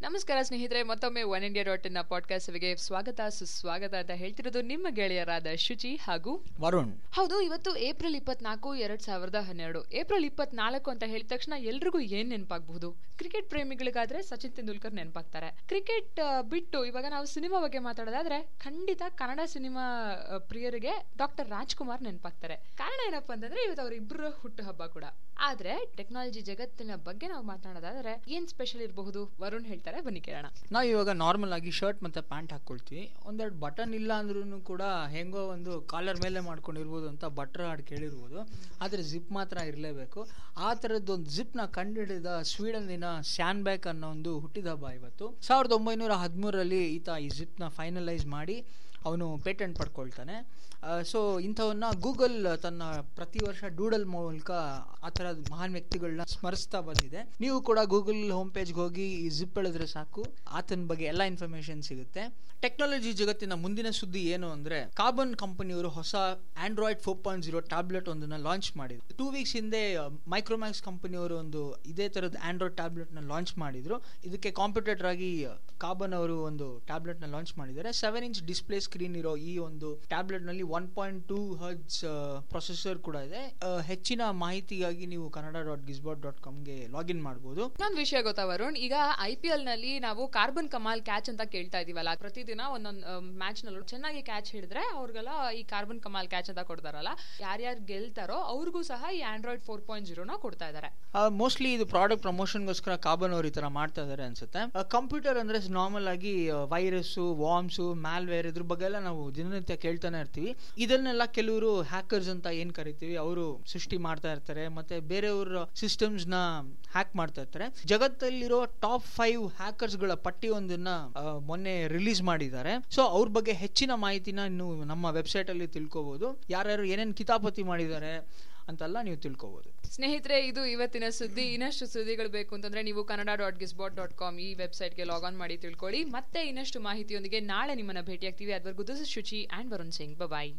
ನಮಸ್ಕಾರ ಸ್ನೇಹಿತರೆ ಮತ್ತೊಮ್ಮೆ ಒನ್ ಇಂಡಿಯಾ ಡಾಟ್ ಇನ್ ಪಾಡ್ಕಾಸ್ಟ್ಗೆ ಸ್ವಾಗತ ಸುಸ್ವಾಗತ ಅಂತ ಹೇಳ್ತಿರೋದು ನಿಮ್ಮ ಗೆಳೆಯರಾದ ಶುಚಿ ಹಾಗೂ ವರುಣ್ ಹೌದು ಇವತ್ತು ಏಪ್ರಿಲ್ ಇಪ್ಪತ್ನಾಲ್ಕು ಎರಡ್ ಸಾವಿರದ ಹನ್ನೆರಡು ಏಪ್ರಿಲ್ ಇಪ್ಪತ್ನಾಲ್ಕು ಅಂತ ಹೇಳಿದ ತಕ್ಷಣ ಎಲ್ರಿಗೂ ಏನ್ ನೆನಪಾಗಬಹುದು ಕ್ರಿಕೆಟ್ ಪ್ರೇಮಿಗಳಿಗಾದ್ರೆ ಸಚಿನ್ ತೆಂಡೂಲ್ಕರ್ ನೆನಪಾಗ್ತಾರೆ ಕ್ರಿಕೆಟ್ ಆ, ಬಿಟ್ಟು ಇವಾಗ ನಾವು ಸಿನಿಮಾ ಬಗ್ಗೆ ಮಾತಾಡೋದಾದ್ರೆ ಖಂಡಿತ ಕನ್ನಡ ಸಿನಿಮಾ ಆ, ಪ್ರಿಯರಿಗೆ ಡಾಕ್ಟರ್ ರಾಜ್ಕುಮಾರ್ ನೆನಪಾಗ್ತಾರೆ ಕಾರಣ ಏನಪ್ಪಾ ಅಂತಂದ್ರೆ ಇವತ್ತು ಅವರಿಬ್ಬರ ಹುಟ್ಟು ಹಬ್ಬ ಕೂಡ ಆದ್ರೆ ಟೆಕ್ನಾಲಜಿ ಜಗತ್ತಿನ ಬಗ್ಗೆ ನಾವು ಮಾತನಾಡೋದಾದ್ರೆ ಏನ್ ಸ್ಪೆಷಲ್ ಇರಬಹುದು ವರುಣ್ ಹೇಳ್ತಾರೆ ಬನ್ನಿ ಕೇಳೋಣ ನಾವು ಇವಾಗ ನಾರ್ಮಲ್ ಆಗಿ ಶರ್ಟ್ ಮತ್ತೆ ಪ್ಯಾಂಟ್ ಹಾಕೊಳ್ತೀವಿ ಒಂದೆರಡು ಬಟನ್ ಇಲ್ಲ ಅಂದ್ರೂ ಕೂಡ ಹೆಂಗೋ ಒಂದು ಕಾಲರ್ ಮೇಲೆ ಮಾಡ್ಕೊಂಡಿರ್ಬೋದು ಅಂತ ಬಟ್ರ್ ಹಾಡು ಕೇಳಿರ್ಬೋದು ಆದರೆ ಜಿಪ್ ಮಾತ್ರ ಇರಲೇಬೇಕು ಆ ಥರದ್ದು ಒಂದು ಜಿಪ್ನ ಕಂಡುಹಿಡಿದ ಸ್ವೀಡನ್ನಿನ ಸ್ಯಾನ್ ಬ್ಯಾಕ್ ಅನ್ನೋ ಒಂದು ಹುಟ್ಟಿದ ಹಬ್ಬ ಇವತ್ತು ಸಾವಿರದ ಒಂಬೈನೂರ ಹದಿಮೂರರಲ್ಲಿ ಈತ ಈ ಜಿಪ್ನ ಫೈನಲೈಸ್ ಮಾಡಿ ಅವನು ಪೇಟೆಂಟ್ ಪಡ್ಕೊಳ್ತಾನೆ ಸೊ ಇಂಥವನ್ನ ಗೂಗಲ್ ತನ್ನ ಪ್ರತಿ ವರ್ಷ ಡೂಡಲ್ ಮೂಲಕ ಆ ಥರ ಮಹಾನ್ ವ್ಯಕ್ತಿಗಳನ್ನ ಸ್ಮರಿಸ್ತಾ ಬಂದಿದೆ ನೀವು ಕೂಡ ಗೂಗಲ್ ಹೋಮ್ ಪೇಜ್ಗೆ ಹೋಗಿ ಈ ಜಿಪ್ ಹೇಳಿದ್ರೆ ಸಾಕು ಆತನ ಬಗ್ಗೆ ಎಲ್ಲ ಇನ್ಫಾರ್ಮೇಶನ್ ಸಿಗುತ್ತೆ ಟೆಕ್ನಾಲಜಿ ಜಗತ್ತಿನ ಮುಂದಿನ ಸುದ್ದಿ ಏನು ಅಂದ್ರೆ ಕಾರ್ಬನ್ ಕಂಪನಿಯವರು ಹೊಸ Android four point zero tablet ಒಂದನ್ನ ಲಾಂಚ್ ಮಾಡಿದ್ರು ಟೂ ವೀಕ್ಸ್ ಹಿಂದೆ ಮೈಕ್ರೋಮ್ಯಾಕ್ಸ್ ಕಂಪನಿಯವರು ಒಂದು ಇದೇ ತರದ ಆಂಡ್ರಾಯ್ಡ್ ಟ್ಯಾಬ್ಲೆಟ್ ನ ಲಾಂಚ್ ಮಾಡಿದ್ರು ಇದಕ್ಕೆ ಕಾಂಪಿಟೇಟರ್ ಆಗಿ ಕಾರ್ಬನ್ ಅವರು ಒಂದು ಟ್ಯಾಬ್ಲೆಟ್ ನ ಲಾಂಚ್ ಮಾಡಿದ್ದಾರೆ ಸೆವೆನ್ ಇಂಚ್ ಡಿಸ್ಪ್ಲೇ ಸ್ಕ್ರೀನ್ ಇರೋ ಈ ಒಂದು ಟ್ಯಾಬ್ಲೆಟ್ ನಲ್ಲಿ one point two hertz processor ಕೂಡ ಇದೆ ಆ, ಹೆಚ್ಚಿನ ಮಾಹಿತಿಗಾಗಿ ನೀವು ಕನ್ನಡ ಡಾಟ್ ಗಿಸ್ಬಾಟ್ ಡಾಟ್ ಕಾಮ್ಗೆ ಲಾಗಿನ್ ಮಾಡಬಹುದು ಇನ್ನೊಂದು ವಿಷಯ ಗೊತ್ತಾ ವರುಣ್ ಈಗ ಐ ಪಿ ಎಲ್ ನಲ್ಲಿ ನಾವು ಕಾರ್ಬನ್ ಕಮಾಲ್ ಕ್ಯಾಚ್ ಅಂತ ಕೇಳ್ತಾ ಇದೀವಲ್ಲ ಪ್ರತಿದಿನ ಒಂದೊಂದು ಮ್ಯಾಚ್ ನಲ್ಲಿ ಚೆನ್ನಾಗಿ ಕ್ಯಾಚ್ ಹಿಡಿದ್ರೆ ಅವ್ರಿಗೆಲ್ಲ ಈ ಕಾರ್ಬನ್ ಕಮಾಲ್ ಕ್ಯಾಚ್ ಅಂತ ಕೊಡ್ತಾರಲ್ಲ ಯಾರ್ಯಾರು ಗೆಲ್ತಾರೋ ಅವ್ರಿಗೂ ಸಹ ಈ ಆಂಡ್ರಾಯ್ಡ್ ಫೋರ್ ಪಾಯಿಂಟ್ ಜೀರೋನ ಕೊಡ್ತಾ ಇದಾರೆ ಮೋಸ್ಟ್ಲಿ ಇದು ಪ್ರಾಡಕ್ಟ್ ಪ್ರಮೋಷನ್ಗೋಸ್ಕರ ಕಾರ್ಬನ್ ಅವರು ಈ ತರ ಮಾಡ್ತಾ ಇದಾರೆ ಅನ್ಸುತ್ತೆ ಕಂಪ್ಯೂಟರ್ ಅಂದ್ರೆ ನಾರ್ಮಲ್ ಆಗಿ ವೈರಸ್ ವಾಮ್ಸ್ ಮ್ಯಾಲ್ವೇರ್ ಇದ್ರ ಬಗ್ಗೆ ಎಲ್ಲ ನಾವು ದಿನನಿತ್ಯ ಕೇಳ್ತಾನೆ ಇರ್ತೀವಿ ಇದನ್ನೆಲ್ಲ ಕೆಲವರು ಹ್ಯಾಕರ್ಸ್ ಅಂತ ಏನ್ ಕರಿತೀವಿ ಅವರು ಸೃಷ್ಟಿ ಮಾಡ್ತಾ ಇರ್ತಾರೆ ಮತ್ತೆ ಬೇರೆಯವ್ರ ಸಿಸ್ಟಮ್ಸ್ ನ ಹ್ಯಾಕ್ ಮಾಡ್ತಾ ಇರ್ತಾರೆ ಜಗತ್ತಲ್ಲಿರೋ ಟಾಪ್ ಫೈವ್ ಹ್ಯಾಕರ್ಸ್ ಗಳ ಪಟ್ಟಿ ಒಂದನ್ನ ಆ, ಮೊನ್ನೆ ರಿಲೀಸ್ ಮಾಡಿದ್ದಾರೆ ಸೊ ಅವ್ರ ಬಗ್ಗೆ ಹೆಚ್ಚಿನ ಮಾಹಿತಿನ ಇನ್ನು ನಮ್ಮ ವೆಬ್ಸೈಟ್ ಅಲ್ಲಿ ತಿಳ್ಕೊಬಹುದು ಯಾರ್ಯಾರು ಏನೇನ್ ಕಿತಾಪತಿ ಮಾಡಿದ್ದಾರೆ ಅಂತೆಲ್ಲ ನೀವು ತಿಳ್ಕೊಬಹುದು ಸ್ನೇಹಿತರೆ ಇದು ಇವತ್ತಿನ ಸುದ್ದಿ ಇನ್ನಷ್ಟು ಸುದ್ದಿಗಳು ಬೇಕು ಅಂತಂದ್ರೆ ನೀವು Kannada dot Gizbot dot com ಈ ವೆಬ್ಸೈಟ್ಗೆ ಲಾಗ್ ಆನ್ ಮಾಡಿ ತಿಳ್ಕೊಳ್ಳಿ ಮತ್ತೆ ಇನ್ನಷ್ಟು ಮಾಹಿತಿಯೊಂದಿಗೆ ನಾಳೆ ನಿಮ್ಮನ್ನ ಭೇಟಿಯಾಗ್ತೀವಿ ಅದ್ವರೆಗೂ this is Shuchi and Varun Singh bye